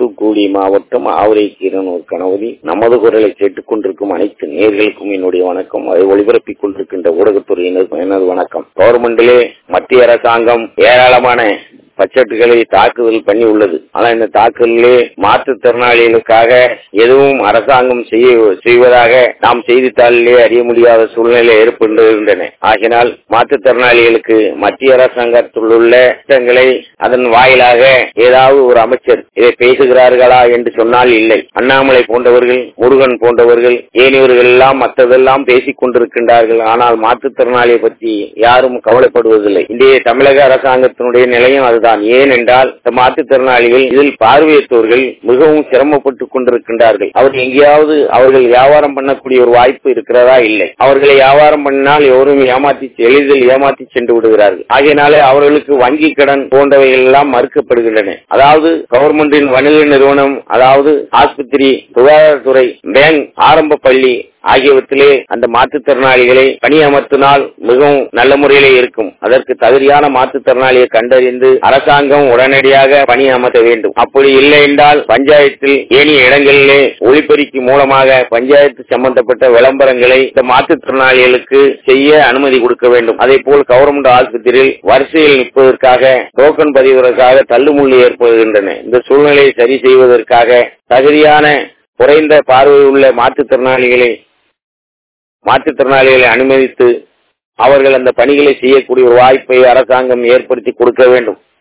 தூத்துக்குடி மாவட்டம் ஆவரைக்கீரனூர் கணவதி நமது குரலை கேட்டுக் கொண்டிருக்கும் அனைத்து நேர்களுக்கும் என்னுடைய வணக்கம் அதை ஒளிபரப்பிக் கொண்டிருக்கின்ற ஊடகத்துறையினருக்கும் எனது வணக்கம் கவர்மெண்டிலே மத்திய அரசாங்கம் ஏராளமான பட்ஜெட்டுகளை தாக்குதல் பண்ணி உள்ளது ஆனா இந்த தாக்குதலிலே மாற்றுத்திறனாளிகளுக்காக எதுவும் அரசாங்கம் செய்ய செய்வதாக நாம் செய்தித்தாளிலே அறிய முடியாத சூழ்நிலை ஏற்படுகின்றன ஆகினால் மாற்றுத்திறனாளிகளுக்கு மத்திய அரசாங்கத்தில் உள்ள திட்டங்களை அதன் வாயிலாக ஏதாவது ஒரு அமைச்சர் இதை பேசுகிறார்களா என்று சொன்னால் இல்லை அண்ணாமலை போன்றவர்கள் முருகன் போன்றவர்கள் ஏனியவர்கள் எல்லாம் மற்றதெல்லாம் பேசிக் கொண்டிருக்கின்றார்கள் ஆனால் மாற்றுத்திறனாளியை பற்றி யாரும் கவலைப்படுவதில்லை இன்றைய தமிழக அரசாங்கத்தினுடைய நிலையம் அதுதான் ஏனென்றால் இந்த மாற்றுத்திறனாளிகள் இதில் பார்வையற்றோர்கள் மிகவும் சிரமப்பட்டுக் கொண்டிருக்கின்றார்கள் அவர் எங்கேயாவது அவர்கள் வியாபாரம் பண்ணக்கூடிய ஒரு வாய்ப்பு இருக்கிறதா இல்லை அவர்களை வியாபாரம் பண்ணினால் எவரும் ஏமாற்றி எளிதில் ஏமாற்றி சென்று விடுகிறார்கள் ஆகையினாலே அவர்களுக்கு வங்கி கடன் போன்றவைகள் எல்லாம் மறுக்கப்படுகின்றன அதாவது கவர்மெண்டின் வணிக நிறுவனம் அதாவது ஆஸ்பத்திரி சுகாதாரத்துறை பேங்க் ஆரம்ப பள்ளி ஆகியவற்றிலே அந்த மாற்றுத்திறனாளிகளை பணியமர்த்தினால் மிகவும் நல்ல முறையிலே இருக்கும் அதற்கு தகுதியான மாற்றுத்திறனாளியை கண்டறிந்து அரசாங்கம் உடனடியாக பணி அமர்த்த வேண்டும் அப்படி இல்லை என்றால் பஞ்சாயத்தில் ஏனைய இடங்களிலே ஒளிப்பெருக்கி மூலமாக பஞ்சாயத்து சம்பந்தப்பட்ட விளம்பரங்களை இந்த மாற்றுத்திறனாளிகளுக்கு செய்ய அனுமதி கொடுக்க வேண்டும் அதே போல் கவர்மெண்ட் ஆஸ்பத்திரியில் வரிசையில் நிற்பதற்காக டோக்கன் பதிவதற்காக தள்ளுமுள்ளு ஏற்படுகின்றன இந்த சூழ்நிலையை சரி செய்வதற்காக தகுதியான குறைந்த பார்வை உள்ள மாற்றுத்திறனாளிகளை மாற்றுத்திறனாளிகளை அனுமதித்து அவர்கள் அந்த பணிகளை செய்யக்கூடிய ஒரு வாய்ப்பை அரசாங்கம் ஏற்படுத்தி கொடுக்க வேண்டும்